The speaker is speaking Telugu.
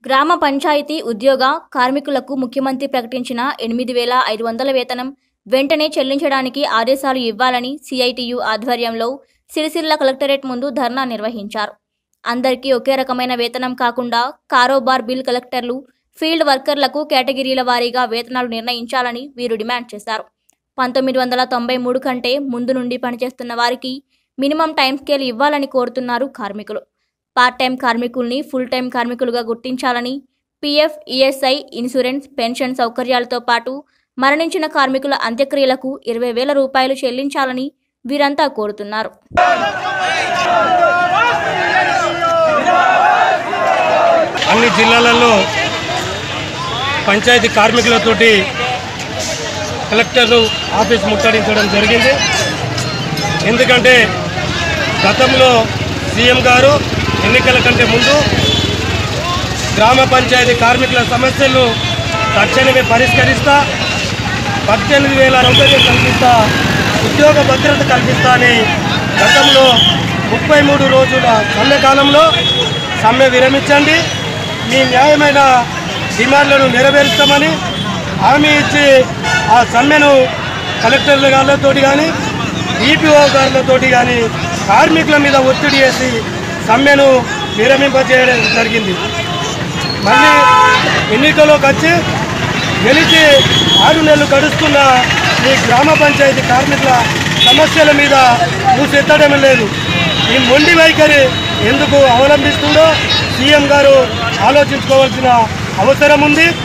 గ్రామ పంచాయతీ ఉద్యోగ కార్మికులకు ముఖ్యమంత్రి ప్రకటించిన ఎనిమిది వేల ఐదు వందల వేతనం వెంటనే చెల్లించడానికి ఆదేశాలు ఇవ్వాలని సిఐటియు ఆధ్వర్యంలో సిరిసిల్ల కలెక్టరేట్ ముందు ధర్నా నిర్వహించారు అందరికీ ఒకే రకమైన వేతనం కాకుండా కారోబార్ బిల్ కలెక్టర్లు ఫీల్డ్ వర్కర్లకు కేటగిరీల వారీగా వేతనాలు నిర్ణయించాలని వీరు డిమాండ్ చేశారు పంతొమ్మిది వందల తొంభై మూడు కంటే ముందు నుండి పనిచేస్తున్న వారికి మినిమం టైం స్కేల్ ఇవ్వాలని కోరుతున్నారు కార్మికులు పార్ట్ టైం కార్మికుల్ని ఫుల్ టైం కార్మికులుగా గుర్తించాలని పీఎఫ్ ఈఎస్ఐ ఇన్సూరెన్స్ పెన్షన్ సౌకర్యాలతో పాటు మరణించిన కార్మికుల అంత్యక్రియలకు ఇరవై వేల రూపాయలు చెల్లించాలని వీరంతా కోరుతున్నారు అన్ని జిల్లాలలో పంచాయతీ కార్మికులతోటి కలెక్టర్ ఆఫీస్ ముట్టడించడం జరిగింది ఎందుకంటే గతంలో సీఎం గారు ఎన్నికల కంటే ముందు గ్రామ పంచాయతీ కార్మికుల సమస్యలు తక్షణమే పరిష్కరిస్తా పద్దెనిమిది వేల సౌకర్యం కల్పిస్తా ఉద్యోగ భద్రత కల్పిస్తా అని గతంలో ముప్పై మూడు రోజుల సమ్మె కాలంలో సమ్మె విరమించండి మీ న్యాయమైన డిమాండ్లను నెరవేరుస్తామని హామీ ఇచ్చి ఆ సమ్మెను కలెక్టర్ల గారితోటి కానీ ఈపీఓ గారులతోటి కానీ కార్మికుల మీద ఒత్తిడి చేసి సమ్మెను విరమింపజేయడం జరిగింది మళ్ళీ ఎన్నికలోకి వచ్చి గెలిచి ఆరు నెలలు గడుస్తున్న ఈ గ్రామ పంచాయతీ కార్మికుల సమస్యల మీద మూసెత్తడం లేదు ఈ మొండి వైఖరి ఎందుకు అవలంబిస్తుందో సీఎం గారు ఆలోచించుకోవాల్సిన అవసరం ఉంది